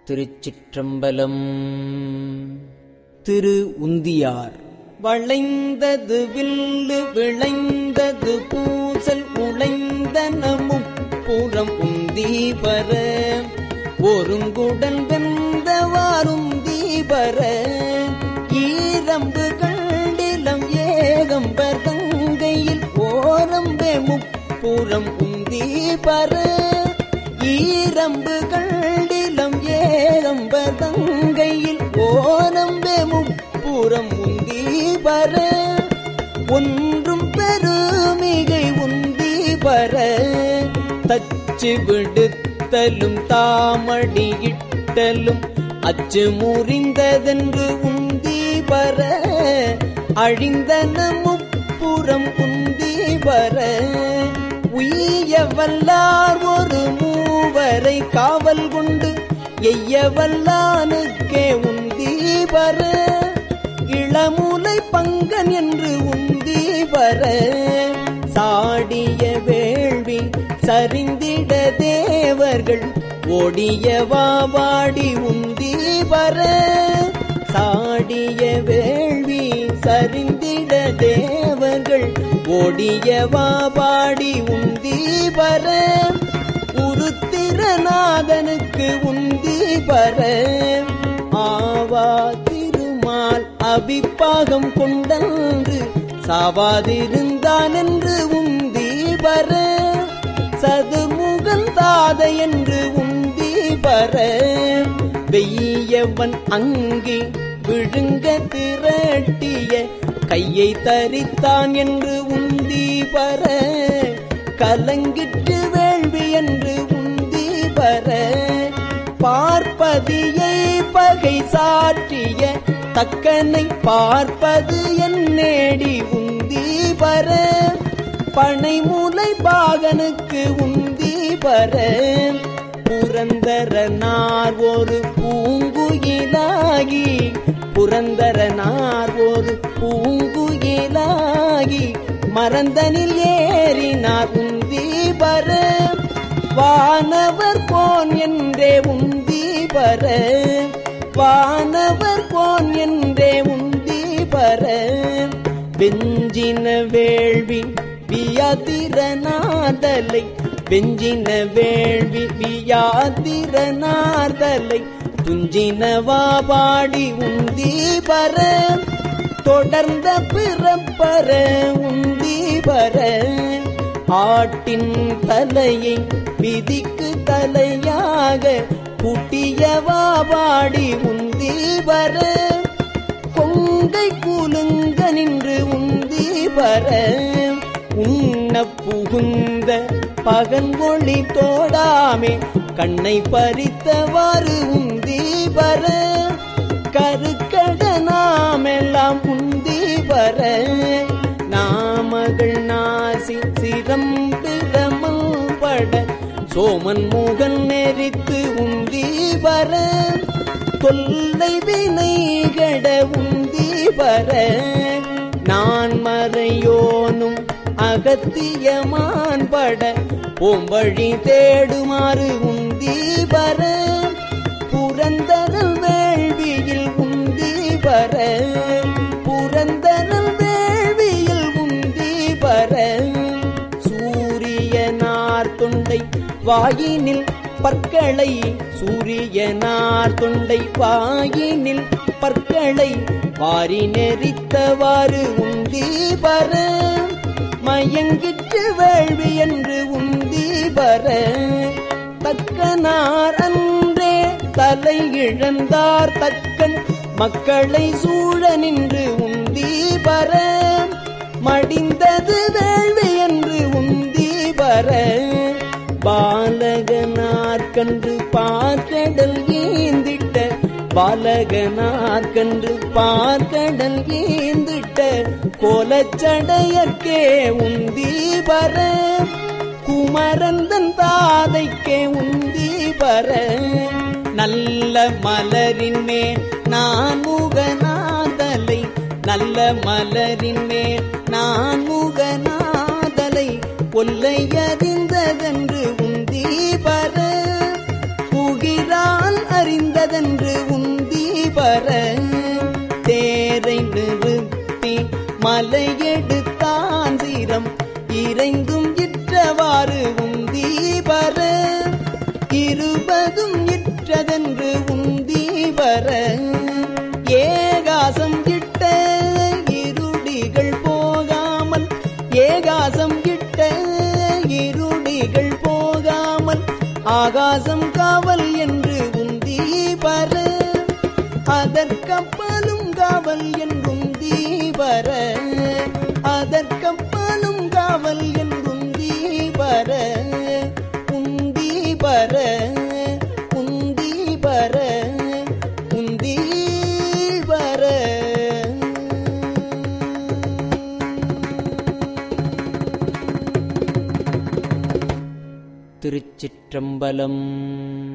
திருச்சிற்றம்பலம் திரு உந்தியார் வளைந்தது வில்லு விளைந்தது பூசல் உழைந்தனமும் புறம் உந்தி பர ஒருங்குடல் வெந்தவாரும் தீபர ஈரம்பு கண்டிலம் ஏகம்பர் தங்கையில் ஓரம்பே முப்புறம் உந்தி பர ஈரம்பு கண்டிலம் ஏகம்பர் தங்கையில் ஓரம்பே முப்புறம் உந்தி பர ஒன்றும் பெருமிகை உந்தி பர தச்சு விடுத்தலும் தாமடியிட்டலும் அச்சு முறிந்ததென்று உந்தி பர அழிந்தன முப்புறம் உந்தி பர உய்ய வல்லார் ஒரு மூவரை காவல் கொண்டு எய்ய வல்லானுக்கே உந்தி பர இளமுலை பங்கன் என்று உந்தி வர சாடிய வேள்வி சரிந்திட தேவர்கள் ஓடிய வாடி உந்தி வர சாடிய வேள்வி சரிந்திட தேவர்கள் ஓடிய வாடி உந்தி வர உருத்திரநாதனுக்கு உந்தி வர ஆவா திருமால் அபிப்பாகம் கொண்டன்று சாவாதிருந்தான் என்று உந்தி வர சதுமுகன் தாத என்று உந்தி வர வெய்யவன் அங்கே விழுங்க திரட்டிய கையை தரித்தான் என்று உந்தி வர கலங்கிட்டு வேள்வி என்று உந்தி வர பார்ப்பதியை பகை சாற்றிய தக்கனை பார்ப்பது என்னேடி உந்தி வர பனைமுலை பாகனுக்கு உந்தி வர புரந்தரனார் ஒரு பூங்குயிலாகி புரந்தரனார் ஒரு பூங்குயிலாகி மறந்தனில் ஏறினார் உந்தி வர வானவர் கோன் என்றே உந்தி வர வானவர் கோன் என்றே உந்தி வர வெஞ்சின வேள்வி வியாதிரநாதலை வெஞ்சின வேள்வி வியாதிரநாதலை துஞ்சின வாபாடி உந்தி வர தொடர்ந்த பிறப்பர உந்தி வர ஆட்டின் தலையை விதிக்கு தலையாக குட்டிய வாபாடி உந்தி வர கொங்கை கூலுங்க நின்று உந்தி வர உண்ண புகுந்த பகன் ஒளி தோடாமே கண்ணை பறித்தவாறு உந்தி வர கருக்கட நாமெல்லாம் உந்தி வர நாமகள் நாசி சிரம் பிரமல் பட சோமன் முகன் நெறித்து உந்தி வர தொல்லை வினைகட உந்தி வர நான் மறையோனும் அகத்தியமான் பட ஓம்பழி தேடுமாறு உந்தி வர புரந்தரல் வேள்வியில் உந்தி வர புரந்தரல் வேள்வியில் உந்தி வர சூரியனார் தொண்டை வாயினில் பற்களை சூரியனார் தொண்டை வாயினில் பற்களை வாரி நெறித்தவாறு உந்தி வர மயங்கிட்டு வேள்வி என்று உந்தி வர தக்கனார் அன்றே தலை இழந்தார் தக்கன் மக்களை சூழ நின்று உந்தி வர மடிந்தது வேள்வி என்று உந்தி வர பாலகனார் கன்று பார்க்கடல் ஏந்திட்ட பாலகனார் கன்று பார்க்கடல் ஏந்திட்ட கோலச்சடையற்கே உந்தி வர குமரந்தன் தாதைக்கே உந்தி வர நல்ல மலரின் மேல் நான் முகநாதலை நல்ல மலரின் மேல் நான் முகநாதலை கொல்லையறிந்ததென்று உந்தி பர புகிரால் அறிந்த இற்றதென்று உந்தி வர தேரை நிறுத்தி மலையெடுத்தான் சீரம் இறைந்தும் இற்றவாறு உந்தி வர இருபதும் இற்றதென்று உந்தி வர ஏகாசம் இட்ட இருடிகள் போகாமல் ஏகாசம் இட்ட இருடிகள் போகாமல் ஆகாசம் காவல் என்று உந்தி வர அதற்கப்பாலும் காவல் என்றும் தீவர அதற்கப்பாலும் காவல் என்றும் தீவர உந்தி வர உந்தி வர உந்தி வர திருச்சிற்றம்பலம்